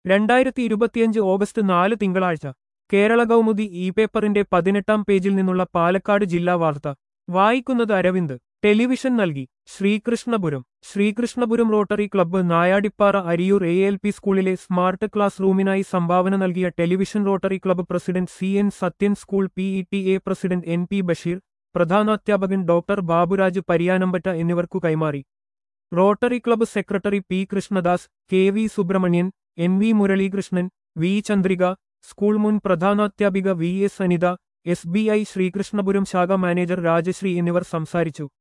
രണ്ടായിരത്തി ഇരുപത്തിയഞ്ച് ഓഗസ്റ്റ് നാല് തിങ്കളാഴ്ച കേരള കൗമുദി ഇ പേപ്പറിന്റെ പതിനെട്ടാം പേജിൽ നിന്നുള്ള പാലക്കാട് ജില്ലാ വാർത്ത വായിക്കുന്നത് അരവിന്ദ് ടെലിവിഷൻ നൽകി Sreekrishnapuram Sreekrishnapuram rotary club നായാടിപ്പാറ Ariyur A L P സ്കൂളിലെ സ്മാർട്ട് ക്ലാസ് റൂമിനായി സംഭാവന നൽകിയ television rotary club president C N Sathyan school P E T A president N P Basheer പ്രധാനാധ്യാപകൻ doctor Baburaj Pariyanampatta എന്നിവർക്കു കൈമാറി rotary club secretary P Krishnadas K V Subramanian N V Muralikrishnan V Chandrika school മുൻ പ്രധാനാധ്യാപിക V S Anitha S B I Sreekrishnapuram ശാഖ manager Rajashree എന്നിവർ സംസാരിച്ചു